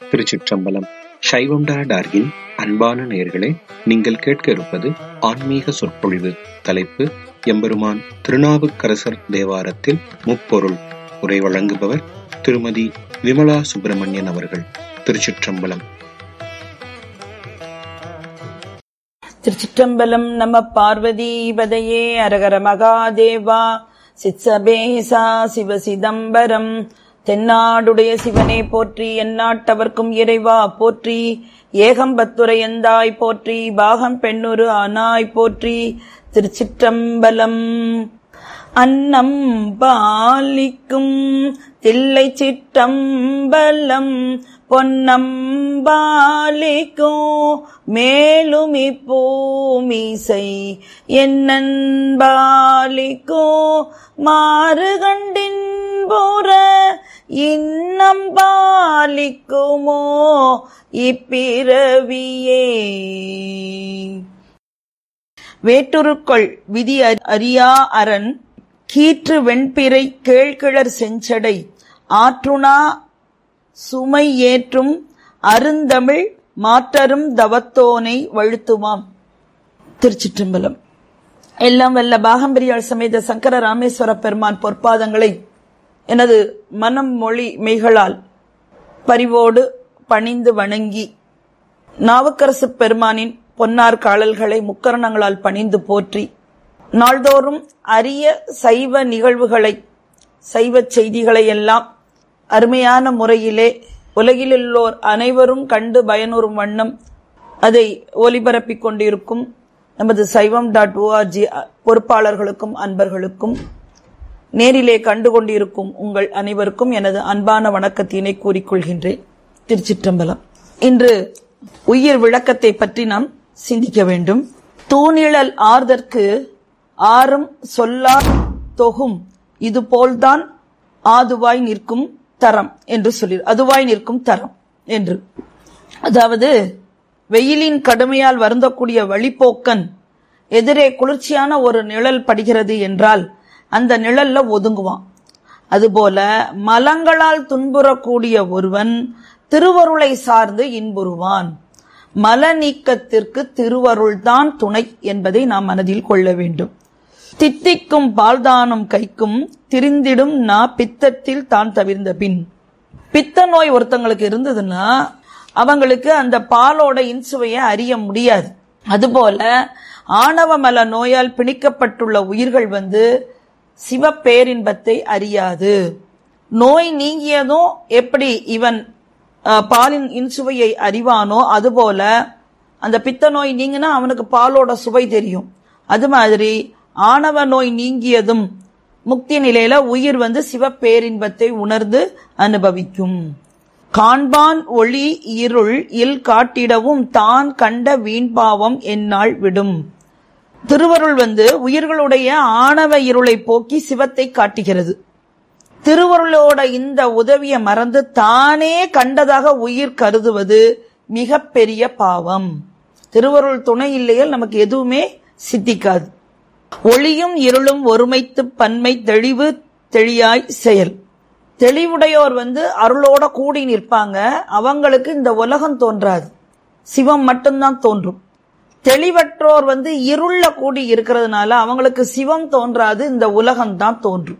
திருச்சிற்றம்பலம் சைவம்டா டார்கின் அன்பான நேயர்களே நீங்கள் கேட்க இருப்பது ஆன்மீக சொற்பொழிவு தலைப்பு எம்பெருமான் திருநாவுக்கரசர் தேவாரத்தில் முப்பொருள் உரை வழங்குபவர் திருமதி விமலா சுப்பிரமணியன் அவர்கள் திருச்சிற்றம்பலம் திருச்சிற்றம்பலம் நம பார்வதி பதையே அரகர மகாதேவா சித்சபேசா சிவ சிதம்பரம் தென்னாடுடைய சிவனே போற்றி எந்நாட்டவர்க்கும் இறைவா போற்றி ஏகம்பத்துரையந்தாய் போற்றி பாகம் பெண்ணுரு ஆனாய் போற்றி திருச்சிற்றம்பலம் அன்னம் பாலிக்கும் தில்லை சிற்றம்பலம் பொன்னம்பாலிக்கும் மேலும் இப்பூமிசை என்னன்பாலிக்கும் மாறுகண்டின் புற இன்னம்பாலிக்குமோ இப்பிறவியே வேட்டுருக்கள் விதி அறியா அரண் கீற்று வெண்பிறை கேழ்கிழர் செஞ்சடை ஆற்றுணா சுமை ஏற்றும் அருந்தமிழ் மாற்றரும் தவத்தோனை வழுத்துவாம் திருச்சிற்றம்பலம் எல்லாம் வல்ல பாகம்பிரியாள் சமேத சங்கர ராமேஸ்வர பெருமான் பொற்பாதங்களை எனது மனம் மொழி மெய்களால் பரிவோடு பணிந்து வணங்கி நாவுக்கரசு பெருமானின் பொன்னார் காழல்களை முக்கரணங்களால் பணிந்து போற்றி நாள்தோறும் அரிய சைவ நிகழ்வுகளை சைவ செய்திகளை எல்லாம் அருமையான முறையிலே உலகிலுள்ளோர் அனைவரும் கண்டு பயனுறும் வண்ணம் அதை ஒலிபரப்பிக் கொண்டிருக்கும் நமது சைவம் டாட் ஓஆர்ஜி பொறுப்பாளர்களுக்கும் அன்பர்களுக்கும் நேரிலே கண்டு கொண்டிருக்கும் உங்கள் அனைவருக்கும் எனது அன்பான வணக்கத்தினை கூறிக்கொள்கின்றேன் திருச்சிற்றம்பலம் இன்று உயிர் விளக்கத்தை பற்றி நாம் சிந்திக்க வேண்டும் தூணிழல் ஆர்தற்கு ஆறும் சொல்லா தொகும் இது போல்தான் ஆதுவாய் நிற்கும் தரம் என்று சொல்லி அதுவாய் நிற்கும் தரம் என்று அதாவது வெயிலின் கடுமையால் வருந்தக்கூடிய வழிப்போக்கன் எதிரே குளிர்ச்சியான ஒரு நிழல் படுகிறது என்றால் அந்த நிழல்ல ஒதுங்குவான் அதுபோல மலங்களால் துன்புறக்கூடிய ஒருவன் திருவருளை சார்ந்து இன்புறுவான் மல நீக்கத்திற்கு திருவருள்தான் துணை என்பதை நாம் மனதில் கொள்ள வேண்டும் தித்திக்கும் பால்தானும் கைக்கும் திரிந்திடும் நா பித்தத்தில் தான் தவிர்ந்த பின் பித்த நோய் ஒருத்தங்களுக்கு இருந்ததுன்னா அவங்களுக்கு அந்த பாலோட இன்சுவையை அறிய முடியாது அதுபோல ஆணவ மல நோயால் பிணிக்கப்பட்டுள்ள உயிர்கள் வந்து சிவப்பேரின்பத்தை அறியாது நோய் நீங்கியதும் எப்படி இவன் பாலின் இன்சுவையை அறிவானோ அதுபோல அந்த பித்த நோய் நீங்கினா அவனுக்கு பாலோட சுவை தெரியும் அது மாதிரி ஆணவ நோய் நீங்கியதும் முக்தி நிலையில உயிர் வந்து சிவப்பேரின்பத்தை உணர்ந்து அனுபவிக்கும் காண்பான் ஒளி இருள் இல் காட்டிடவும் தான் கண்ட வீண்பாவம் என்னால் விடும் திருவருள் வந்து உயிர்களுடைய ஆணவ இருளை போக்கி சிவத்தை காட்டுகிறது திருவருளோட இந்த உதவியை மறந்து தானே கண்டதாக உயிர் கருதுவது மிக பெரிய பாவம் திருவருள் துணை இல்லையில் நமக்கு எதுவுமே சித்திக்காது ஒளியும் இருளும் ஒருமைத்து பன்மை தெளிவு தெளியாய் செயல் தெளிவுடையோர் வந்து அருளோட கூடி நிற்பாங்க அவங்களுக்கு இந்த உலகம் தோன்றாது சிவம் மட்டும்தான் தோன்றும் தெளிவற்றோர் வந்து இருள கூடி இருக்கிறதுனால அவங்களுக்கு சிவம் தோன்றாது இந்த உலகம் தான் தோன்றும்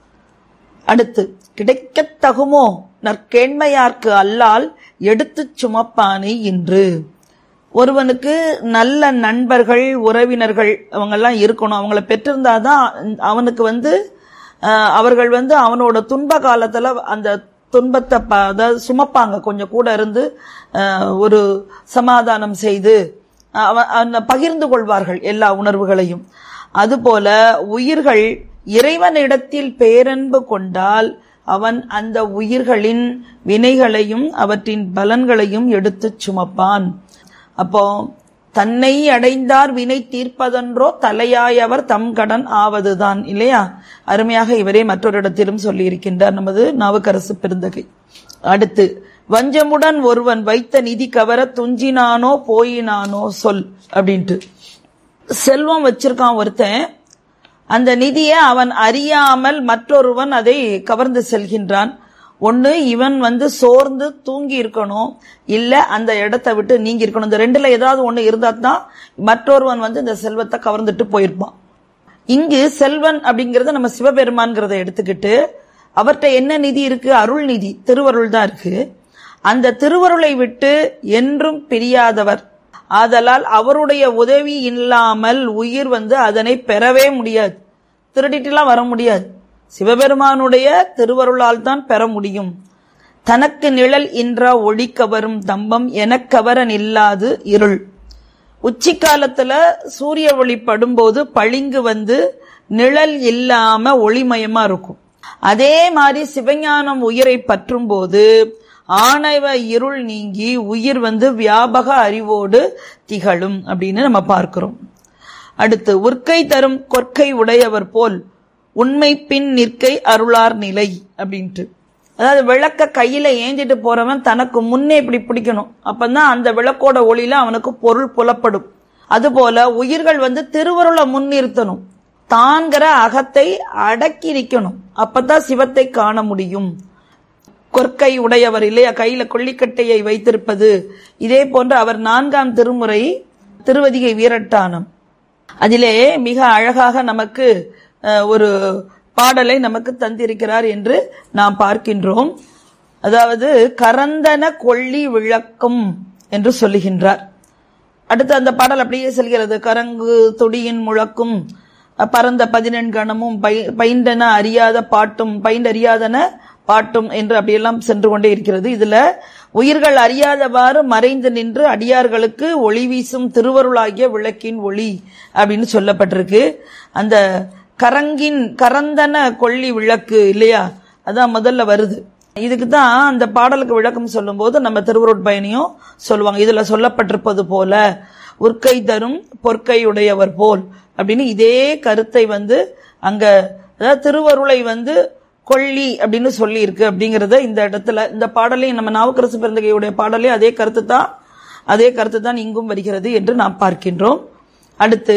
அடுத்து கிடைக்கத் தகுமோ நற்கேண்மையார்க்கு அல்லால் எடுத்துச் சுமப்பானே இன்று ஒருவனுக்கு நல்ல நண்பர்கள் உறவினர்கள் அவங்கெல்லாம் இருக்கணும் அவங்கள பெற்றிருந்தாதான் அவனுக்கு வந்து அவர்கள் வந்து அவனோட துன்ப காலத்துல அந்த துன்பத்தை அதாவது சுமப்பாங்க கொஞ்சம் கூட இருந்து ஒரு சமாதானம் செய்து அவன் பகிர்ந்து கொள்வார்கள் எல்லா உணர்வுகளையும் அதுபோல உயிர்கள் இறைவனிடத்தில் பேரன்பு கொண்டால் அவன் அந்த உயிர்களின் வினைகளையும் அவற்றின் பலன்களையும் எடுத்துச் சுமப்பான் அப்போ தன்னை அடைந்தார் வினை தீர்ப்பதன்றோ தலையாயவர் தம் கடன் ஆவதுதான் இல்லையா அருமையாக இவரே மற்றொரு இடத்திலும் சொல்லி இருக்கின்றார் நமது நாவுக்கரசு பெருந்தகை அடுத்து வஞ்சமுடன் ஒருவன் வைத்த நிதி கவர துஞ்சினானோ போயினானோ சொல் அப்படின்ட்டு செல்வம் வச்சிருக்கான் ஒருத்தன் அந்த நிதியை அவன் அறியாமல் மற்றொருவன் அதை கவர்ந்து செல்கின்றான் ஒண்ணு இவன் வந்து சோர்ந்து தூங்கி இருக்கணும் இல்ல அந்த இடத்தை விட்டு நீங்கி இருக்கணும் இந்த ரெண்டுல ஏதாவது ஒண்ணு இருந்தா தான் மற்றொருவன் வந்து இந்த செல்வத்தை கவர்ந்துட்டு போயிருப்பான் இங்கு செல்வன் அப்படிங்கறத நம்ம சிவபெருமான்கிறத எடுத்துக்கிட்டு அவர்கிட்ட என்ன நிதி இருக்கு அருள் நிதி திருவருள் தான் இருக்கு அந்த திருவருளை விட்டு என்றும் பிரியாதவர் ஆதலால் அவருடைய உதவி இல்லாமல் உயிர் வந்து அதனை பெறவே முடியாது திருடிட்டுலாம் வர முடியாது சிவபெருமானுடைய திருவருளால் தான் பெற முடியும் தனக்கு நிழல் இன்றா ஒளி கவரும் தம்பம் எனக்கவரன் இல்லாது இருள் உச்சி காலத்துல சூரிய ஒளி படும்போது பளிங்கு வந்து நிழல் இல்லாம ஒளிமயமா இருக்கும் அதே மாதிரி சிவஞானம் உயிரை பற்றும் போது ஆணவ இருள் நீங்கி உயிர் வந்து வியாபக அறிவோடு திகழும் அப்படின்னு நம்ம பார்க்கிறோம் அடுத்து உற்கை தரும் கொற்கை உடையவர் போல் உண்மை பின் நிற்கை அருளார் நிலை அப்படின்ட்டு அதாவது விளக்க கையில ஏந்திட்டு போறவன் தனக்கு முன்னே இப்படி பிடிக்கணும் அப்பதான் அந்த விளக்கோட ஒளியில அவனுக்கு பொருள் புலப்படும் அதுபோல உயிர்கள் வந்து திருவருளை முன்னிறுத்தணும் தான்கிற அகத்தை அடக்கி நிக்கணும் அப்பதான் சிவத்தை காண முடியும் கொற்கை உடையவர் இல்லையா கையில கொள்ளிக்கட்டையை வைத்திருப்பது இதே போன்று அவர் நான்காம் திருமுறை திருவதிகை வீரட்டானம் அதிலே மிக அழகாக நமக்கு அஹ், ஒரு பாடலை நமக்கு தந்திருக்கிறார் என்று நாம் பார்க்கின்றோம் அதாவது கரந்தன கொள்ளி விளக்கும் என்று சொல்லுகின்றார் அடுத்து அந்த பாடல் அப்படியே செல்கிறது கரங்கு துடியின் முழக்கும் பரந்த பதினெண்கணமும் பை- பைண்டன அறியாத பாட்டும் பைண்டறியாதன பாட்டும் என்று அப்படியெல்லாம் சென்று கொண்டே இருக்கிறது இதுல உயிர்கள் அறியாதவாறு மறைந்து நின்று அடியார்களுக்கு ஒளி வீசும் திருவருளாகிய விளக்கின் ஒளி அப்படின்னு சொல்லப்பட்டிருக்கு அந்த கரங்கின் கரந்தன கொள்ளி விளக்கு இல்லையா அதான் முதல்ல வருது இதுக்கு தான் அந்த பாடலுக்கு விளக்கம் சொல்லும்போது நம்ம திருவருட் பயணியும் சொல்லுவாங்க இதுல சொல்லப்பட்டிருப்பது போல உற்கை தரும் பொற்கை உடையவர் போல் அப்படின்னு இதே கருத்தை வந்து அங்க அதாவது திருவருளை வந்து கொள்ளி அப்படின்னு சொல்லி இருக்கு அப்படிங்கறத இந்த இடத்துல இந்த பாடலையும் நம்ம நாவுக்கரசு பிறந்தகையுடைய பாடலையும் அதே கருத்து தான் அதே கருத்து தான் இங்கும் வருகிறது என்று நாம் பார்க்கின்றோம் அடுத்து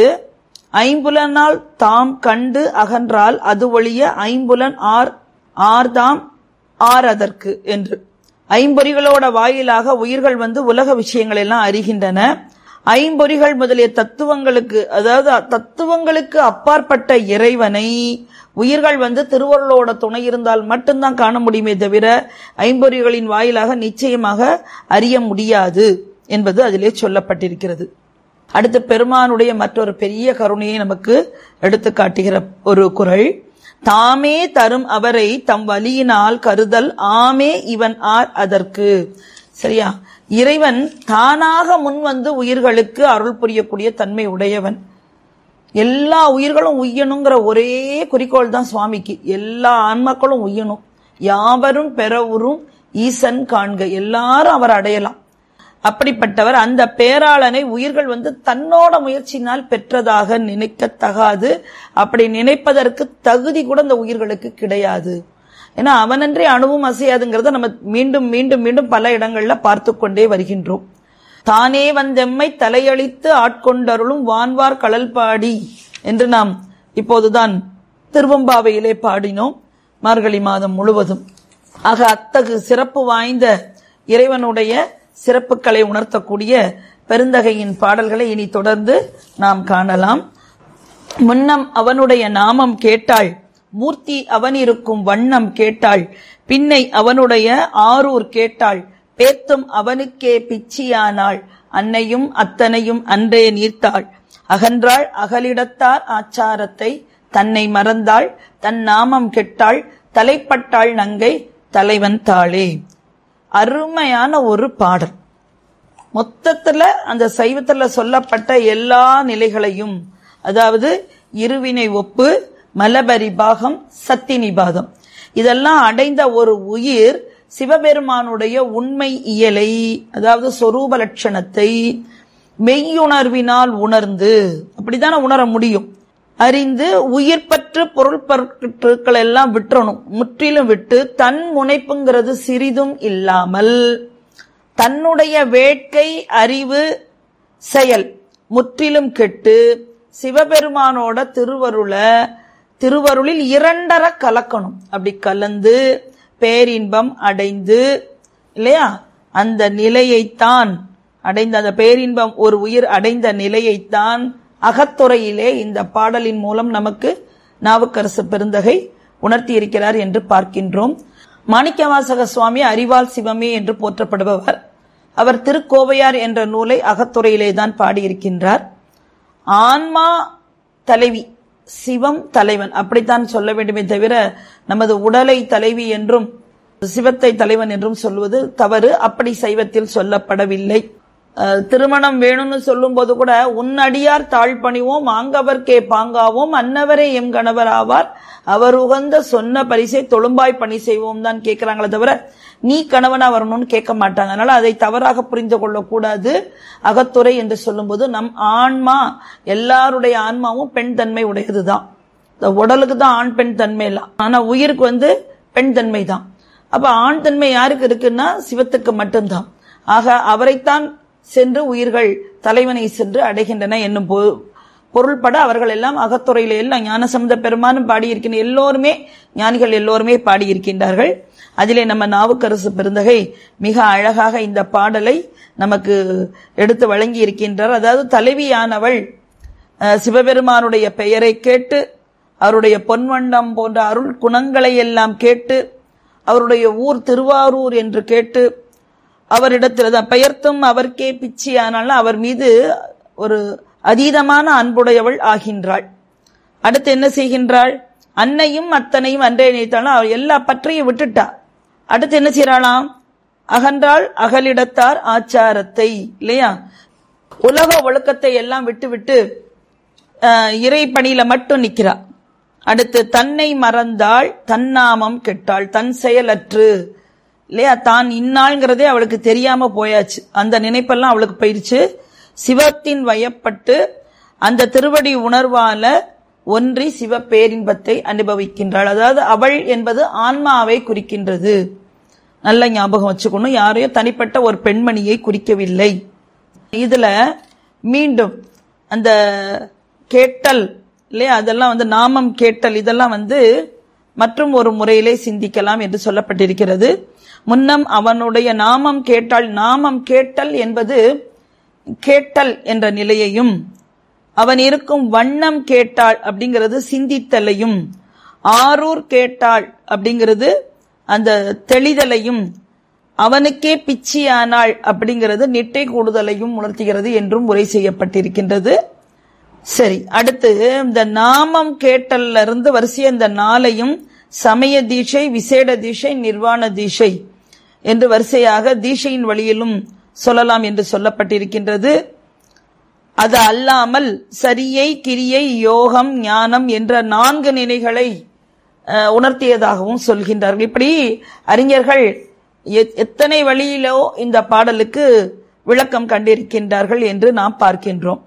ஐம்புலனால் தாம் கண்டு அகன்றால் அது ஒழிய ஐம்புலன் ஆர் ஆர்தாம் ஆர் அதற்கு என்று ஐம்பொறிகளோட வாயிலாக உயிர்கள் வந்து உலக விஷயங்கள் எல்லாம் அறிகின்றன ஐம்பொறிகள் முதலிய தத்துவங்களுக்கு அதாவது தத்துவங்களுக்கு அப்பாற்பட்ட இறைவனை உயிர்கள் வந்து திருவருளோட துணை இருந்தால் மட்டும்தான் காண முடியுமே தவிர ஐம்பொறிகளின் வாயிலாக நிச்சயமாக அறிய முடியாது என்பது அதிலே சொல்லப்பட்டிருக்கிறது அடுத்து பெருமானுடைய மற்றொரு பெரிய கருணையை நமக்கு எடுத்து காட்டுகிற ஒரு குரல் தாமே தரும் அவரை தம் வலியினால் கருதல் ஆமே இவன் ஆர் அதற்கு சரியா இறைவன் தானாக முன் வந்து உயிர்களுக்கு அருள் புரியக்கூடிய தன்மை உடையவன் எல்லா உயிர்களும் உய்யணுங்கிற ஒரே குறிக்கோள் தான் சுவாமிக்கு எல்லா ஆன்மாக்களும் உய்யணும் யாவரும் பெறவுறும் ஈசன் காண்க எல்லாரும் அவர் அடையலாம் அப்படிப்பட்டவர் அந்த பேராளனை உயிர்கள் வந்து தன்னோட முயற்சியினால் பெற்றதாக நினைக்கத்தகாது அப்படி நினைப்பதற்கு தகுதி கூட அந்த உயிர்களுக்கு கிடையாது ஏன்னா அவனன்றே அணுவும் அசையாதுங்கிறத நம்ம மீண்டும் மீண்டும் மீண்டும் பல இடங்கள்ல பார்த்து கொண்டே வருகின்றோம் தானே வந்தெம்மை தலையளித்து ஆட்கொண்டருளும் வான்வார் கடல் பாடி என்று நாம் இப்போதுதான் திருவம்பாவையிலே பாடினோம் மார்கழி மாதம் முழுவதும் ஆக அத்தகு சிறப்பு வாய்ந்த இறைவனுடைய சிறப்புகளை உணர்த்தக்கூடிய பெருந்தகையின் பாடல்களை இனி தொடர்ந்து நாம் காணலாம் முன்னம் அவனுடைய நாமம் கேட்டாள் மூர்த்தி அவன் இருக்கும் வண்ணம் கேட்டாள் பின்னை அவனுடைய ஆரூர் கேட்டாள் பேத்தும் அவனுக்கே பிச்சியானாள் அன்னையும் அத்தனையும் அன்றே நீர்த்தாள் அகன்றாள் அகலிடத்தார் ஆச்சாரத்தை தன்னை மறந்தாள் தன் நாமம் கெட்டாள் தலைப்பட்டாள் நங்கை தலைவன் தாளே அருமையான ஒரு பாடல் மொத்தத்துல அந்த சைவத்துல சொல்லப்பட்ட எல்லா நிலைகளையும் அதாவது இருவினை ஒப்பு மலபரி பாகம் சத்தினி பாகம் இதெல்லாம் அடைந்த ஒரு உயிர் சிவபெருமானுடைய உண்மை இயலை அதாவது சொரூப லட்சணத்தை மெய்யுணர்வினால் உணர்ந்து அப்படித்தானே உணர முடியும் அறிந்து உயிர் பற்று பொருள் பற்றுக்கள் எல்லாம் விட்டுறணும் முற்றிலும் விட்டு தன் முனைப்புங்கிறது சிறிதும் இல்லாமல் தன்னுடைய வேட்கை அறிவு செயல் முற்றிலும் கெட்டு சிவபெருமானோட திருவருள திருவருளில் இரண்டர கலக்கணும் அப்படி கலந்து பேரின்பம் அடைந்து இல்லையா அந்த நிலையைத்தான் அடைந்த அந்த பேரின்பம் ஒரு உயிர் அடைந்த நிலையைத்தான் அகத்துறையிலே இந்த பாடலின் மூலம் நமக்கு நாவுக்கரசு பெருந்தகை உணர்த்தி இருக்கிறார் என்று பார்க்கின்றோம் மாணிக்கவாசக சுவாமி அறிவால் சிவமே என்று போற்றப்படுபவர் அவர் திருக்கோவையார் என்ற நூலை அகத்துறையிலே தான் பாடியிருக்கின்றார் ஆன்மா தலைவி சிவம் தலைவன் அப்படித்தான் சொல்ல வேண்டுமே தவிர நமது உடலை தலைவி என்றும் சிவத்தை தலைவன் என்றும் சொல்வது தவறு அப்படி சைவத்தில் சொல்லப்படவில்லை அஹ், திருமணம் வேணும்னு சொல்லும் போது கூட உன்னடியார் தாழ்பணிவோம் ஆங்கவர்க்கே பாங்காவோம் அன்னவரே எம் கணவர் ஆவார் அவர் உகந்த சொன்ன பரிசை தொழும்பாய் பணி செய்வோம் தான் கேட்கிறாங்களே தவிர நீ கணவனா வரணும்னு கேட்க மாட்டாங்க அதனால அதை தவறாக புரிந்து கொள்ளக்கூடாது அகத்துறை என்று சொல்லும்போது நம் ஆன்மா எல்லாருடைய ஆன்மாவும் பெண் தன்மை உடையதுதான் இந்த உடலுக்கு தான் ஆண் பெண் தன்மை இல்லை ஆனா உயிருக்கு வந்து பெண் தன்மை தான் அப்ப ஆண் தன்மை யாருக்கு இருக்குன்னா சிவத்துக்கு மட்டும்தான் ஆக அவரைத்தான் சென்று உயிர்கள் தலைவனை சென்று அடைகின்றன என்னும் பொ- பொருள்பட அவர்கள் எல்லாம் அகத்துறையில எல்லாம் ஞானசம்பந்த பெருமானும் பாடியிருக்கின்ற எல்லோருமே ஞானிகள் எல்லோருமே பாடியிருக்கின்றார்கள் அதிலே நம்ம நாவுக்கரசு பெருந்தகை மிக அழகாக இந்த பாடலை நமக்கு எடுத்து வழங்கி இருக்கின்றார் அதாவது தலைவியானவள் அஹ், சிவபெருமானுடைய பெயரை கேட்டு அவருடைய பொன்வண்டம் போன்ற அருள் குணங்களை எல்லாம் கேட்டு அவருடைய ஊர் திருவாரூர் என்று கேட்டு அவரிடத்தில் தான் பெயர்த்தும் அவர்க்கே பிச்சியானால் அவர் மீது ஒரு அதீதமான அன்புடையவள் ஆகின்றாள் அடுத்து என்ன செய்கின்றாள் அன்னையும் அத்தனையும் அன்றே நினைத்தாலும் அவள் எல்லா பற்றையும் விட்டுட்டா அடுத்து என்ன செய்யறாளாம் அகன்றாள் அகலிடத்தார் ஆச்சாரத்தை இல்லையா உலக ஒழுக்கத்தை எல்லாம் விட்டு விட்டு அஹ், இறை பணியில மட்டும் நிக்கிறா அடுத்து தன்னை மறந்தாள் தன்னாமம் கெட்டாள் தன் செயலற்று இல்லையா தான் இன்னாள்ங்கிறதே அவளுக்கு தெரியாம போயாச்சு அந்த நினைப்பெல்லாம் அவளுக்கு போயிருச்சு சிவத்தின் வயப்பட்டு அந்த திருவடி உணர்வால ஒன்றி சிவ பேரின்பத்தை அனுபவிக்கின்றாள் அதாவது அவள் என்பது ஆன்மாவை குறிக்கின்றது நல்ல ஞாபகம் வச்சுக்கணும் யாரையும் தனிப்பட்ட ஒரு பெண்மணியை குறிக்கவில்லை இதுல மீண்டும் அந்த கேட்டல் இல்லையா அதெல்லாம் வந்து நாமம் கேட்டல் இதெல்லாம் வந்து மற்றும் ஒரு முறையிலே சிந்திக்கலாம் என்று சொல்லப்பட்டிருக்கிறது முன்னம் அவனுடைய நாமம் கேட்டால் நாமம் கேட்டல் என்பது கேட்டல் என்ற நிலையையும் அவன் இருக்கும் வண்ணம் கேட்டாள் அப்படிங்கிறது சிந்தித்தலையும் ஆரூர் கேட்டாள் அப்படிங்கிறது அந்த தெளிதலையும் அவனுக்கே பிச்சியானாள் அப்படிங்கிறது நிட்டை கூடுதலையும் உணர்த்துகிறது என்றும் உரை செய்யப்பட்டிருக்கின்றது சரி அடுத்து இந்த நாமம் கேட்டல்ல இருந்து வரிசைய இந்த நாளையும் சமய தீட்சை விசேட தீட்சை நிர்வாண தீட்சை என்று வரிசையாக தீட்சையின் வழியிலும் சொல்லலாம் என்று சொல்லப்பட்டிருக்கின்றது அது அல்லாமல் சரியை கிரியை யோகம் ஞானம் என்ற நான்கு நிலைகளை அஹ், உணர்த்தியதாகவும் சொல்கின்றார்கள் இப்படி அறிஞர்கள் எத்- எத்தனை வழியிலோ இந்த பாடலுக்கு விளக்கம் கண்டிருக்கின்றார்கள் என்று நாம் பார்க்கின்றோம்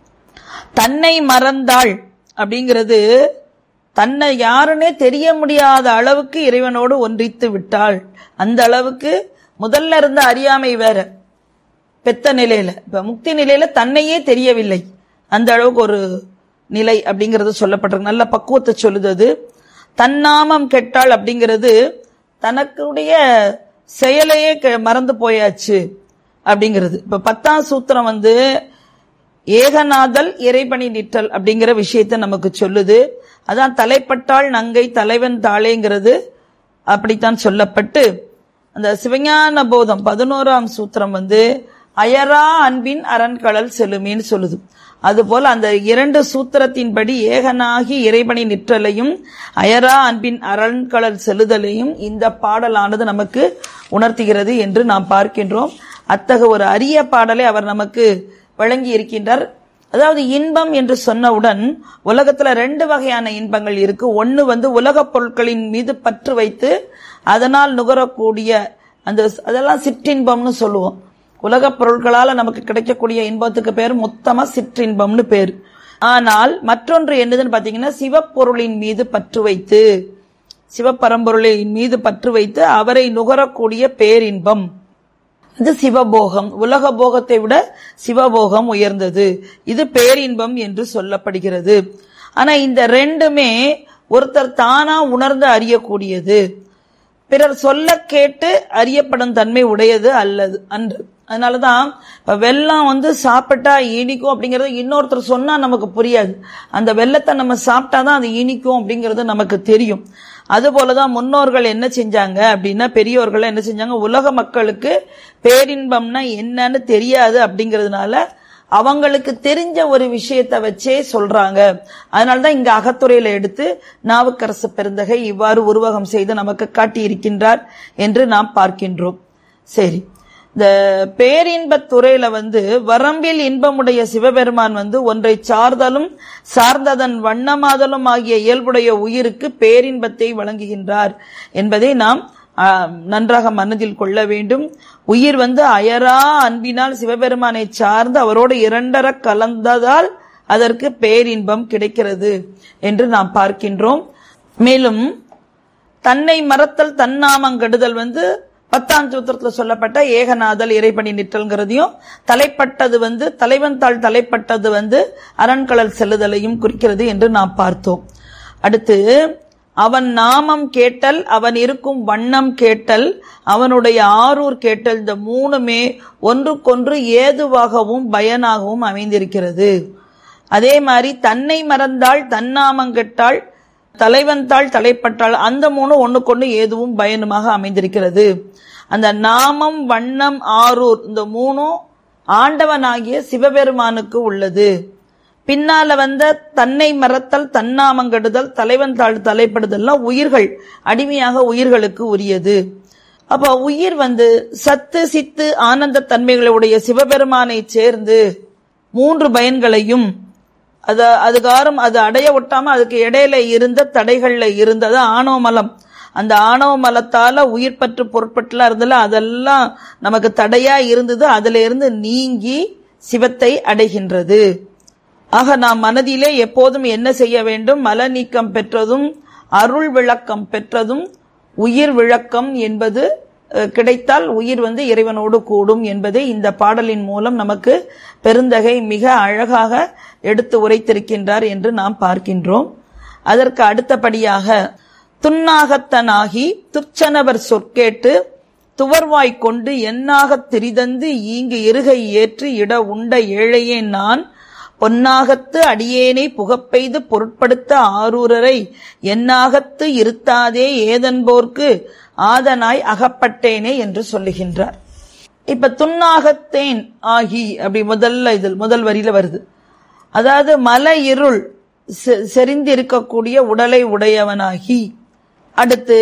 தன்னை மறந்தாள் அப்படிங்கிறது தன்னை யாருன்னே தெரிய முடியாத அளவுக்கு இறைவனோடு ஒன்றித்து விட்டாள் அந்த அளவுக்கு முதல்ல இருந்த அறியாமை வேற பெத்த நிலையில இப்ப முக்தி நிலையில தன்னையே தெரியவில்லை அந்த அளவுக்கு ஒரு நிலை அப்படிங்கிறது சொல்லப்பட்டிருக்கு நல்ல பக்குவத்தை சொல்லுது அது தன்னாமம் கெட்டாள் அப்படிங்கிறது தனக்குடைய செயலையே கெ- மறந்து போயாச்சு அப்படிங்கிறது இப்ப பத்தாம் சூத்திரம் வந்து ஏகநாதல் இறைபணி நிற்றல் அப்படிங்கிற விஷயத்தை நமக்கு சொல்லுது அதான் தலைப்பட்டாள் நங்கை தலைவன் தாளேங்கிறது அப்படித்தான் சொல்லப்பட்டு அந்த சிவஞான போதம் பதினோராம் சூத்திரம் வந்து அயரா அன்பின் அரண்கடல் செலுமேன்னு சொல்லுது அதுபோல அந்த இரண்டு சூத்திரத்தின்படி ஏகனாகி இறைபணி நிற்றலையும் அயரா அன்பின் அரண்கடல் செலுதலையும் இந்த பாடலானது நமக்கு உணர்த்துகிறது என்று நாம் பார்க்கின்றோம் அத்தகைய ஒரு அரிய பாடலை அவர் நமக்கு வழங்கி இருக்கின்றார் அதாவது இன்பம் என்று சொன்னவுடன் உலகத்துல ரெண்டு வகையான இன்பங்கள் இருக்கு ஒன்னு வந்து உலகப் பொருட்களின் மீது பற்று வைத்து அதனால் நுகரக்கூடிய அந்த அதெல்லாம் சிற்றின்பம்னு சொல்லுவோம் உலகப் பொருட்களால நமக்கு கிடைக்கக்கூடிய இன்பத்துக்கு பேர் மொத்தமா சிற்றின்பம்னு பேர் ஆனால் மற்றொன்று என்னதுன்னு பாத்தீங்கன்னா சிவப்பொருளின் மீது பற்று வைத்து சிவபரம்பொருளின் மீது பற்று வைத்து அவரை நுகரக்கூடிய பேரின்பம் இது சிவபோகம் உலக போகத்தை விட சிவபோகம் உயர்ந்தது இது பேரின்பம் என்று சொல்லப்படுகிறது ஆனா இந்த ரெண்டுமே ஒருத்தர் தானா உணர்ந்து அறியக்கூடியது பிறர் சொல்ல கேட்டு அறியப்படும் தன்மை உடையது அல்லது அன்று அதனாலதான் இப்ப வெல்லம் வந்து சாப்பிட்டா இனிக்கும் அப்படிங்கறது இன்னொருத்தர் சொன்னா நமக்கு புரியாது அந்த வெள்ளத்தை நம்ம சாப்பிட்டாதான் அது இனிக்கும் அப்படிங்கிறது நமக்கு தெரியும் அது போலதான் முன்னோர்கள் என்ன செஞ்சாங்க அப்படின்னா பெரியோர்கள் என்ன செஞ்சாங்க உலக மக்களுக்கு பேரின்பம்னா என்னன்னு தெரியாது அப்படிங்கிறதுனால அவங்களுக்கு தெரிஞ்ச ஒரு விஷயத்தை வச்சே சொல்றாங்க அதனாலதான் இங்க அகத்துறையில எடுத்து நாவுக்கரசு பெருந்தகை இவ்வாறு உருவகம் செய்து நமக்கு காட்டியிருக்கின்றார் என்று நாம் பார்க்கின்றோம் சரி இந்த பேரின்பத் துறையில வந்து வரம்பில் இன்பமுடைய சிவபெருமான் வந்து ஒன்றை சார்தலும் சார்ந்ததன் வண்ணமாதலும் ஆகிய இயல்புடைய உயிருக்கு பேரின்பத்தை வழங்குகின்றார் என்பதை நாம் ஆ, நன்றாக மனதில் கொள்ள வேண்டும் உயிர் வந்து அயரா அன்பினால் சிவபெருமானை சார்ந்து அவரோடு இரண்டர கலந்ததால் அதற்கு பேரின்பம் கிடைக்கிறது என்று நாம் பார்க்கின்றோம் மேலும் தன்னை மறத்தல் தன்னாமங்கெடுதல் வந்து பத்தாம் சூத்திரத்துல சொல்லப்பட்ட ஏகநாதல் இறைபணி நிற்றல்ங்கிறதையும் தலைப்பட்டது வந்து தலைவன் தாள் தலைப்பட்டது வந்து அரண்களல் செல்லுதலையும் குறிக்கிறது என்று நாம் பார்த்தோம் அடுத்து அவன் நாமம் கேட்டல் அவன் இருக்கும் வண்ணம் கேட்டல் அவனுடைய ஆரூர் கேட்டல் இந்த மூணுமே ஒன்றுக்கொன்று ஏதுவாகவும் பயனாகவும் அமைந்திருக்கிறது அதே மாதிரி தன்னை மறந்தாள் தன்னாமங்கெட்டாள் தலைவன் தாள் தலைப்பட்டாள் அந்த மூணு ஒண்ணுக்கொண்டு ஏதுவும் பயனுமாக அமைந்திருக்கிறது அந்த நாமம் வண்ணம் ஆரூர் இந்த மூணும் ஆண்டவனாகிய சிவபெருமானுக்கு உள்ளது பின்னால வந்த தன்னை மறத்தல் தன்னாமங்கெடுதல் தலைவன் தாழ் தலைப்படுதல்லாம் உயிர்கள் அடிமையாக உயிர்களுக்கு உரியது அப்ப உயிர் வந்து சத்து சித்து ஆனந்த தன்மைகளுடைய சிவபெருமானை சேர்ந்து மூன்று பயன்களையும் அத அதுகாரம் அது அடைய ஒட்டாம அதுக்கு இடையில இருந்த தடைகள்ல இருந்தது ஆணவ மலம் அந்த ஆணவ மலத்தால உயிர் பற்று பொருட்பட்டுலாம் இருந்ததுல அதெல்லாம் நமக்கு தடையா இருந்தது அதுல இருந்து நீங்கி சிவத்தை அடைகின்றது ஆக நாம் மனதிலே எப்போதும் என்ன செய்ய வேண்டும் மல நீக்கம் பெற்றதும் அருள் விளக்கம் பெற்றதும் உயிர் விளக்கம் என்பது அஹ், கிடைத்தால் உயிர் வந்து இறைவனோடு கூடும் என்பதை இந்த பாடலின் மூலம் நமக்கு பெருந்தகை மிக அழகாக எடுத்து உரைத்திருக்கின்றார் என்று நாம் பார்க்கின்றோம் அதற்கு அடுத்தபடியாக துன்னாகத்தனாகி துச்சனவர் சொற்கேட்டு துவர்வாய் கொண்டு எண்ணாகத் திரிதந்து ஈங்கு இருகை ஏற்று இட உண்ட ஏழையே நான் பொன்னாகத்து அடியேனை புகப்பெய்து பொருட்படுத்த ஆரூரரை எண்ணாகத்து இருத்தாதே ஏதன்போர்க்கு ஆதனாய் அகப்பட்டேனே என்று சொல்லுகின்றார் இப்ப துன்னாகத்தேன் ஆகி அப்படி முதல்ல இதில் முதல் வரியில வருது அதாவது மல இருள் செ- செறிந்திருக்கக்கூடிய உடலை உடையவனாகி அடுத்து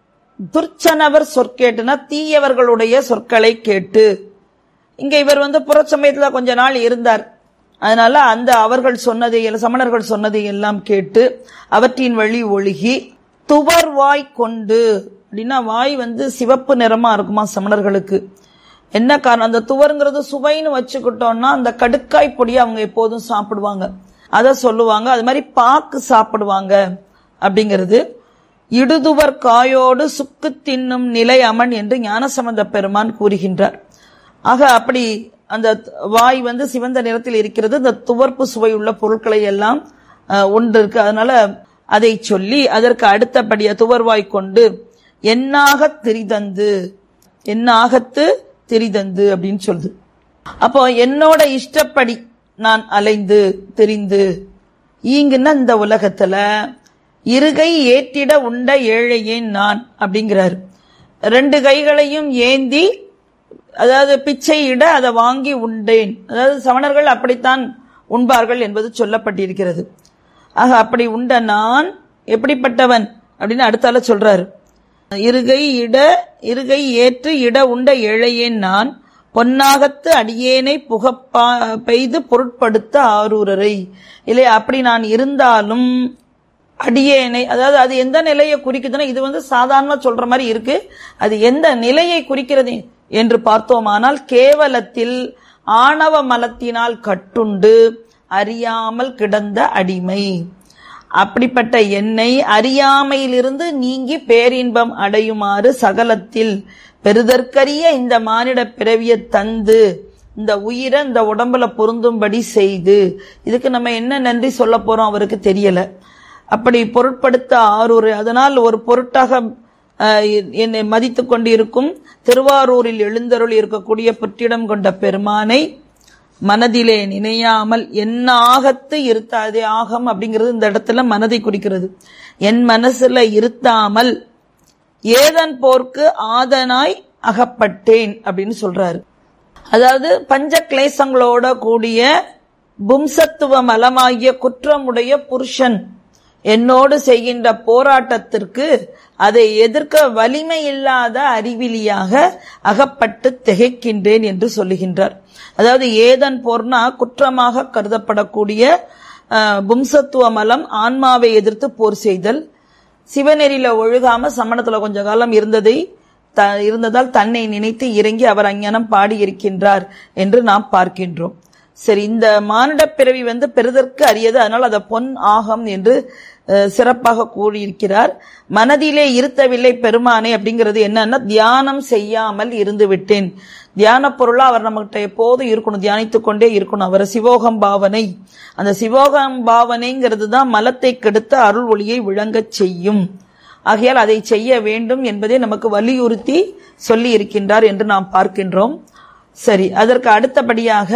துர்ச்சனவர் சொற்கேட்டுனா தீயவர்களுடைய சொற்களை கேட்டு இங்க இவர் வந்து புறச்சமயத்துல கொஞ்ச நாள் இருந்தார் அதனால அந்த அவர்கள் சொன்னதை எல்லாம் சமணர்கள் சொன்னதை எல்லாம் கேட்டு அவற்றின் வழி ஒழுகி துவர் வாய் கொண்டு அப்படின்னா வாய் வந்து சிவப்பு நிறமா இருக்குமா சமணர்களுக்கு என்ன காரணம் அந்த துவருங்கிறது சுவைன்னு வச்சுக்கிட்டோம்னா அந்த கடுக்காய் பொடியை அவங்க எப்போதும் சாப்பிடுவாங்க அத சொல்லுவாங்க அது மாதிரி பாக்கு சாப்பிடுவாங்க அப்படிங்கிறது இடுதுவர் காயோடு சுக்கு தின்னும் நிலை அமன் என்று ஞானசம்பந்த பெருமான் கூறுகின்றார் ஆக அப்படி அந்த வாய் வந்து சிவந்த நிறத்தில் இருக்கிறது இந்த துவர்ப்பு சுவையுள்ள பொருட்களை எல்லாம் அஹ், உண்டு இருக்கு அதனால அதை சொல்லி அதற்கு அடுத்தபடிய துவர்வாய் கொண்டு எண்ணாக திரிதந்து எண்ணாகத்து திரிதந்து அப்படின்னு சொல்லுது அப்போ என்னோட இஷ்டப்படி நான் அலைந்து தெரிந்து ஈங்குன்னா இந்த உலகத்துல இருகை ஏற்றிட உண்ட ஏழையேன் நான் அப்படிங்கிறாரு ரெண்டு கைகளையும் ஏந்தி அதாவது பிச்சை இட அதை வாங்கி உண்டேன் அதாவது சமணர்கள் அப்படித்தான் உண்பார்கள் என்பது சொல்லப்பட்டிருக்கிறது ஆக அப்படி உண்ட நான் எப்படிப்பட்டவன் அப்படின்னு அடுத்தால சொல்றாரு இருகை இட இருகை ஏற்று இட உண்ட ஏழையேன் நான் பொன்னாகத்து அடியேனை புகப்பா பெய்து பொருட்படுத்த ஆரூரரை இல்லை அப்படி நான் இருந்தாலும் அடியேனை அதாவது அது எந்த நிலையை குறிக்குதுன்னா இது வந்து சாதாரணமா சொல்ற மாதிரி இருக்கு அது எந்த நிலையை குறிக்கிறது என்று பார்த்தோமானால் கேவலத்தில் ஆணவ மலத்தினால் கட்டுண்டு அறியாமல் கிடந்த அடிமை அப்படிப்பட்ட என்னை அறியாமையிலிருந்து நீங்கி பேரின்பம் அடையுமாறு சகலத்தில் பெருதற்கரிய இந்த மானிட பிறவியை தந்து இந்த உயிரை இந்த உடம்புல பொருந்தும்படி செய்து இதுக்கு நம்ம என்ன நன்றி சொல்ல போறோம் அவருக்கு தெரியல அப்படி பொருட்படுத்த ஆரூர் அதனால் ஒரு பொருட்டாக அஹ், என்னை மதித்துக் கொண்டிருக்கும் திருவாரூரில் எழுந்தருள் இருக்கக்கூடிய புற்றிடம் கொண்ட பெருமானை மனதிலே நினையாமல் என்ன ஆகத்து இருத்தாதே ஆகம் அப்படிங்கிறது இந்த இடத்துல மனதை குறிக்கிறது என் மனசுல இருத்தாமல் ஏதன் போர்க்கு ஆதனாய் அகப்பட்டேன் அப்படின்னு சொல்றாரு அதாவது பஞ்ச கிளேசங்களோட கூடிய பும்சத்துவ மலமாகிய குற்றமுடைய புருஷன் என்னோடு செய்கின்ற போராட்டத்திற்கு அதை எதிர்க்க வலிமை இல்லாத அறிவிலியாக அகப்பட்டு திகைக்கின்றேன் என்று சொல்லுகின்றார் அதாவது ஏதன் போர்னா குற்றமாக கருதப்படக்கூடிய அஹ், பும்சத்துவ மலம் ஆன்மாவை எதிர்த்து போர் செய்தல் சிவநெறியில ஒழுகாம சமணத்துல கொஞ்ச காலம் இருந்ததை த- இருந்ததால் தன்னை நினைத்து இறங்கி அவர் அஞ்ஞானம் பாடியிருக்கின்றார் என்று நாம் பார்க்கின்றோம் சரி இந்த மானிட பிறவி வந்து பெறுதற்கு அரியது அதனால் அதை பொன் ஆகம் என்று அஹ், சிறப்பாக கூறியிருக்கிறார் மனதிலே இருத்தவில்லை பெருமானே அப்படிங்கிறது என்னன்னா தியானம் செய்யாமல் இருந்து விட்டேன் தியான பொருளா அவர் நம்மகிட்ட எப்போதும் இருக்கணும் தியானித்துக் கொண்டே இருக்கணும் அவர் சிவோகம் பாவனை அந்த சிவோகம் பாவனைங்கிறது தான் மலத்தை கெடுத்த அருள் ஒளியை விளங்கச் செய்யும் ஆகையால் அதை செய்ய வேண்டும் என்பதை நமக்கு வலியுறுத்தி சொல்லி இருக்கின்றார் என்று நாம் பார்க்கின்றோம் சரி அதற்கு அடுத்தபடியாக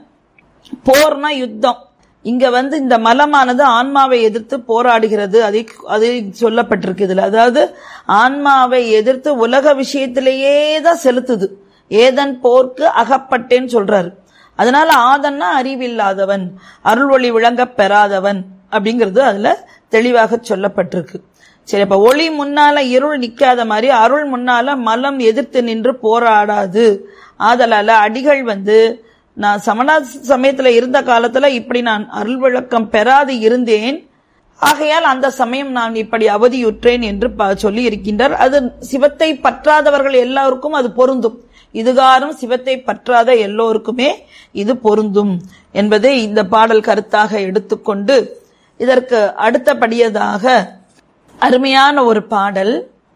போர்னா யுத்தம் இங்க வந்து இந்த மலமானது ஆன்மாவை எதிர்த்து போராடுகிறது அதை அது சொல்லப்பட்டிருக்கு இதுல அதாவது ஆன்மாவை எதிர்த்து உலக விஷயத்திலேயே தான் செலுத்துது ஏதன் போர்க்கு அகப்பட்டேன்னு சொல்றாரு அதனால ஆதன்னா அறிவில்லாதவன் அருள் ஒளி விளங்கப் பெறாதவன் அப்படிங்கிறது அதுல தெளிவாக சொல்லப்பட்டிருக்கு சரி அப்ப ஒளி முன்னால இருள் நிக்காத மாதிரி அருள் முன்னால மலம் எதிர்த்து நின்று போராடாது ஆதலால அடிகள் வந்து நான் சமண சமயத்துல இருந்த காலத்துல இப்படி நான் அருள் விளக்கம் பெறாது இருந்தேன் ஆகையால் அந்த சமயம் நான் இப்படி அவதியுற்றேன் என்று ப- சொல்லி இருக்கின்றார் அது சிவத்தை பற்றாதவர்கள் எல்லாருக்கும் அது பொருந்தும் இதுகாரும் சிவத்தை பற்றாத எல்லோருக்குமே இது பொருந்தும் என்பதை இந்த பாடல் கருத்தாக எடுத்துக்கொண்டு இதற்கு அடுத்தபடியதாக அருமையான ஒரு பாடல்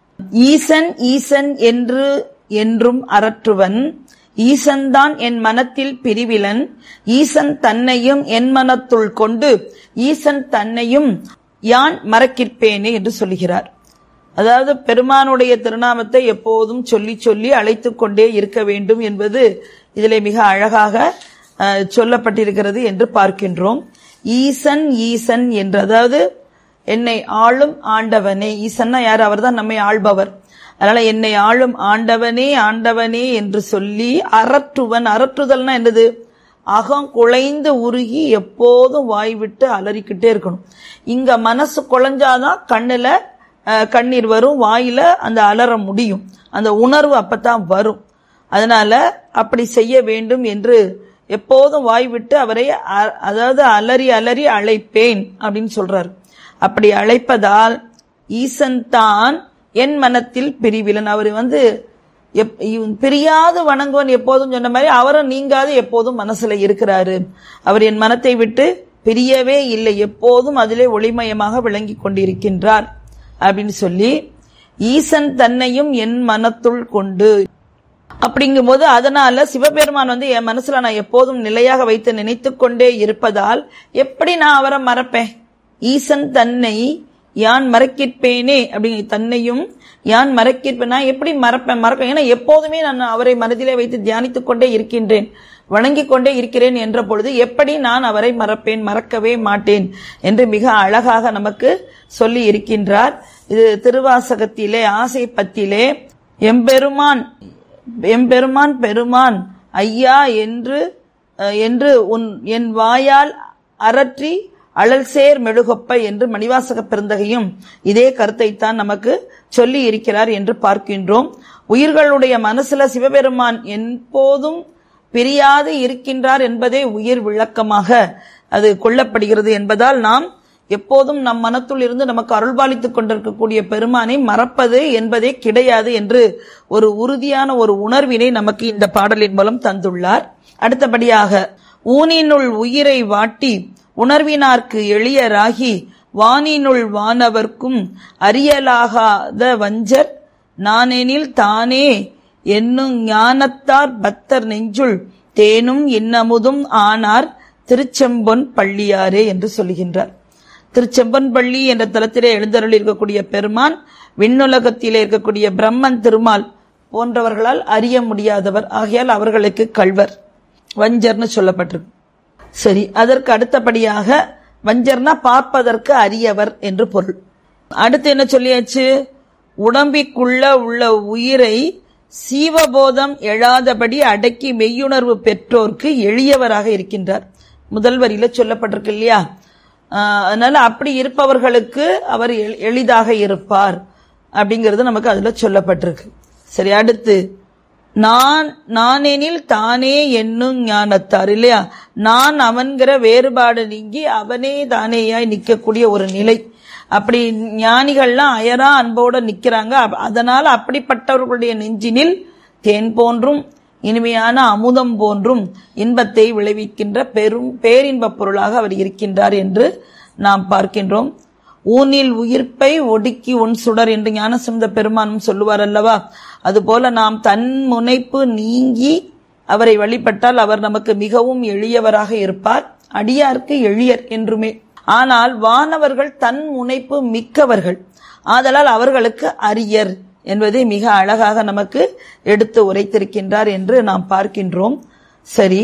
ஈசன் ஈசன் என்று என்றும் அரற்றுவன் ஈசன்தான் என் மனத்தில் பிரிவிலன் ஈசன் தன்னையும் என் மனத்துள் கொண்டு ஈசன் தன்னையும் யான் மறக்கிற்பேனே என்று சொல்லுகிறார் அதாவது பெருமானுடைய திருநாமத்தை எப்போதும் சொல்லி சொல்லி அழைத்துக் கொண்டே இருக்க வேண்டும் என்பது இதிலே மிக அழகாக அஹ், சொல்லப்பட்டிருக்கிறது என்று பார்க்கின்றோம் ஈசன் ஈசன் என்று அதாவது என்னை ஆளும் ஆண்டவனே ஈசன்னா யார் அவர்தான் நம்மை ஆள்பவர் அதனால என்னை ஆளும் ஆண்டவனே ஆண்டவனே என்று சொல்லி அரற்றுவன் அரற்றுதல்னா என்னது அகம் குலைந்து உருகி எப்போதும் வாய் விட்டு அலறிக்கிட்டே இருக்கணும் இங்க மனசு குலைஞ்சாதான் கண்ணுல அஹ், கண்ணீர் வரும் வாயில அந்த அலற முடியும் அந்த உணர்வு அப்பதான் வரும் அதனால அப்படி செய்ய வேண்டும் என்று எப்போதும் வாய் விட்டு அவரை அ- அதாவது அலறி அலறி அழைப்பேன் அப்படின்னு சொல்றாரு அப்படி அழைப்பதால் ஈசன் தான் என் மனத்தில் பிரிவிலன் அவர் வந்து எப்- இவன் பிரியாது வணங்குவன் எப்போதும் சொன்ன மாதிரி அவரும் நீங்காது எப்போதும் மனசுல இருக்கிறாரு அவர் என் மனத்தை விட்டு பிரியவே இல்லை எப்போதும் அதிலே ஒளிமயமாக விளங்கி கொண்டிருக்கின்றார் அப்படின்னு சொல்லி ஈசன் தன்னையும் என் மனத்துள் கொண்டு அப்படிங்கும்போது அதனால சிவபெருமான் வந்து என் மனசுல நான் எப்போதும் நிலையாக வைத்து நினைத்துக் கொண்டே இருப்பதால் எப்படி நான் அவரை மறப்பேன் ஈசன் தன்னை யான் மறக்கிற்பேனே அப்படிங்கிற தன்னையும் யான் மறக்கிற்பேன் நான் எப்படி மறப்பேன் மறப்பேன் ஏன்னா எப்போதுமே நான் அவரை மனதிலே வைத்து தியானித்துக் கொண்டே இருக்கின்றேன் வணங்கிக் கொண்டே இருக்கிறேன் என்ற பொழுது எப்படி நான் அவரை மறப்பேன் மறக்கவே மாட்டேன் என்று மிக அழகாக நமக்கு சொல்லி இருக்கின்றார் இது திருவாசகத்திலே ஆசை பத்திலே எம்பெருமான் எம்பெருமான் பெருமான் ஐயா என்று அஹ், என்று உன் என் வாயால் அரற்றி அழல் சேர் மெழுகொப்ப என்று மணிவாசக பெருந்தகையும் இதே கருத்தைத்தான் நமக்கு சொல்லி இருக்கிறார் என்று பார்க்கின்றோம் உயிர்களுடைய மனசுல சிவபெருமான் எப்போதும் பிரியாது இருக்கின்றார் என்பதே உயிர் விளக்கமாக அது கொள்ளப்படுகிறது என்பதால் நாம் எப்போதும் நம் மனத்துள் இருந்து நமக்கு அருள்பாலித்துக் கொண்டிருக்கக்கூடிய பெருமானை மறப்பது என்பதே கிடையாது என்று ஒரு உறுதியான ஒரு உணர்வினை நமக்கு இந்த பாடலின் மூலம் தந்துள்ளார் அடுத்தபடியாக ஊனினுள் உயிரை வாட்டி உணர்வினார்க்கு எளியராகி வானினுள் வானவர்க்கும் அறியலாகாத வஞ்சர் நானெனில் தானே என்னும் ஞானத்தார் பக்தர் நெஞ்சுள் தேனும் இன்னமுதும் ஆனார் திருச்செம்பொன் பள்ளியாரே என்று சொல்லுகின்றார் திருச்செம்பன்பள்ளி என்ற தலத்திலே எழுந்தருளி இருக்கக்கூடிய பெருமான் விண்ணுலகத்திலே இருக்கக்கூடிய பிரம்மன் திருமால் போன்றவர்களால் அறிய முடியாதவர் ஆகையால் அவர்களுக்கு கள்வர் வஞ்சர்னு சொல்லப்பட்டிருக்கு சரி அதற்கு அடுத்தபடியாக வஞ்சர்னா பார்ப்பதற்கு அரியவர் என்று பொருள் அடுத்து என்ன சொல்லியாச்சு உடம்பிக்குள்ள உள்ள உயிரை சீவபோதம் எழாதபடி அடக்கி மெய்யுணர்வு பெற்றோர்க்கு எளியவராக இருக்கின்றார் முதல் வரியில சொல்லப்பட்டிருக்கு இல்லையா ஆஹ் அதனால அப்படி இருப்பவர்களுக்கு அவர் எளி- எளிதாக இருப்பார் அப்படிங்கிறது நமக்கு அதுல சொல்லப்பட்டிருக்கு சரி அடுத்து நான் நானெனில் தானே என்னும் ஞானத்தார் இல்லையா நான் அவன்கிற வேறுபாடு நீங்கி அவனே தானேயாய் நிற்கக்கூடிய ஒரு நிலை அப்படி ஞானிகள்லாம் அயரா அன்போட நிக்கிறாங்க அப்ப- அதனால அப்படிப்பட்டவர்களுடைய நெஞ்சினில் தேன் போன்றும் இனிமையான அமுதம் போன்றும் இன்பத்தை விளைவிக்கின்ற பெரும் பேரின்பப் பொருளாக அவர் இருக்கின்றார் என்று நாம் பார்க்கின்றோம் ஊனில் உயிர்ப்பை ஒடுக்கி உன் சுடர் என்று ஞானசம்பந்த பெருமானும் சொல்லுவார் அல்லவா அதுபோல நாம் தன் முனைப்பு நீங்கி அவரை வழிபட்டால் அவர் நமக்கு மிகவும் எளியவராக இருப்பார் அடியார்க்கு எளியர் என்றுமே ஆனால் வானவர்கள் தன் முனைப்பு மிக்கவர்கள் ஆதலால் அவர்களுக்கு அரியர் என்பதை மிக அழகாக நமக்கு எடுத்து உரைத்திருக்கின்றார் என்று நாம் பார்க்கின்றோம் சரி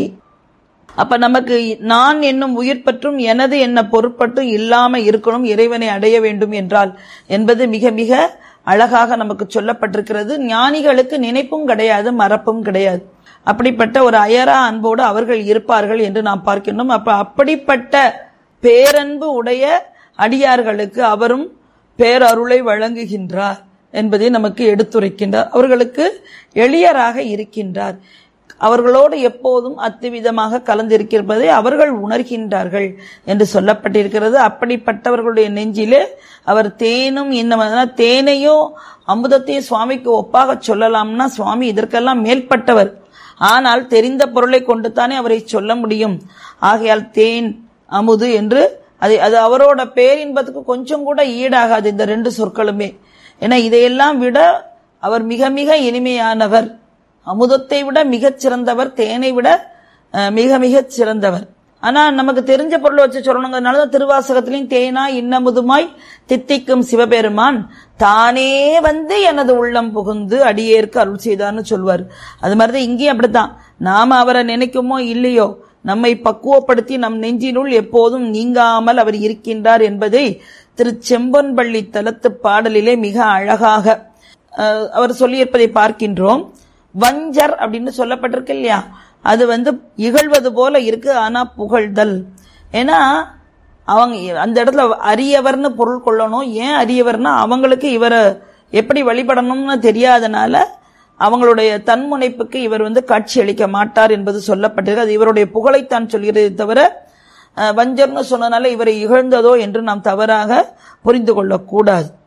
அப்ப நமக்கு நான் என்னும் உயிர் பற்றும் எனது என்ன பொருட்பட்டும் இல்லாம இருக்கணும் இறைவனை அடைய வேண்டும் என்றால் என்பது மிக மிக அழகாக நமக்கு சொல்லப்பட்டிருக்கிறது ஞானிகளுக்கு நினைப்பும் கிடையாது மறப்பும் கிடையாது அப்படிப்பட்ட ஒரு அயரா அன்போடு அவர்கள் இருப்பார்கள் என்று நாம் பார்க்கின்றோம் அப்ப அப்படிப்பட்ட பேரன்பு உடைய அடியார்களுக்கு அவரும் பேரருளை வழங்குகின்றார் என்பதை நமக்கு எடுத்துரைக்கின்றார் அவர்களுக்கு எளியராக இருக்கின்றார் அவர்களோடு எப்போதும் அத்துவிதமாக கலந்திருக்கிறதை அவர்கள் உணர்கின்றார்கள் என்று சொல்லப்பட்டிருக்கிறது அப்படிப்பட்டவர்களுடைய நெஞ்சிலே அவர் தேனும் இன்னும் அதனால் தேனையும் அமுதத்தையும் சுவாமிக்கு ஒப்பாக சொல்லலாம்னா சுவாமி இதற்கெல்லாம் மேல்பட்டவர் ஆனால் தெரிந்த பொருளை கொண்டு தானே அவரை சொல்ல முடியும் ஆகையால் தேன் அமுது என்று அது அது அவரோட பேரின்பத்துக்கு கொஞ்சம் கூட ஈடாகாது இந்த ரெண்டு சொற்களுமே ஏன்னா இதையெல்லாம் விட அவர் மிக மிக இனிமையானவர் அமுதத்தை விட மிகச் சிறந்தவர் தேனை விட அஹ், மிக மிகச் சிறந்தவர் ஆனா நமக்கு தெரிஞ்ச பொருளை வச்சு சொல்லணுங்கிறதுனால தான் திருவாசகத்திலையும் தேனா இன்னமுதுமாய் தித்திக்கும் சிவபெருமான் தானே வந்து எனது உள்ளம் புகுந்து அடியேற்கு அருள் செய்தார்னு சொல்வார் அது மாதிரிதான் இங்கேயும் அப்படித்தான் நாம அவரை நினைக்குமோ இல்லையோ நம்மை பக்குவப்படுத்தி நம் நெஞ்சினுள் எப்போதும் நீங்காமல் அவர் இருக்கின்றார் என்பதை திரு செம்பொன்பள்ளி தலத்து பாடலிலே மிக அழகாக அஹ், அவர் சொல்லியிருப்பதை பார்க்கின்றோம் வஞ்சர் அப்படின்னு சொல்லப்பட்டிருக்கு இல்லையா அது வந்து இகழ்வது போல இருக்கு ஆனா புகழ்தல் ஏன்னா அவங்க அந்த இடத்துல அரியவர்னு பொருள் கொள்ளணும் ஏன் அரியவர்னா அவங்களுக்கு இவரை எப்படி வழிபடணும்னு தெரியாதனால அவங்களுடைய தன்முனைப்புக்கு இவர் வந்து காட்சி அளிக்க மாட்டார் என்பது சொல்லப்பட்டிருக்கு அது இவருடைய புகழைத்தான் சொல்கிறதே தவிர அஹ், வஞ்சர்னு சொன்னனால இவரை இகழ்ந்ததோ என்று நாம் தவறாக புரிந்து கொள்ளக்கூடாது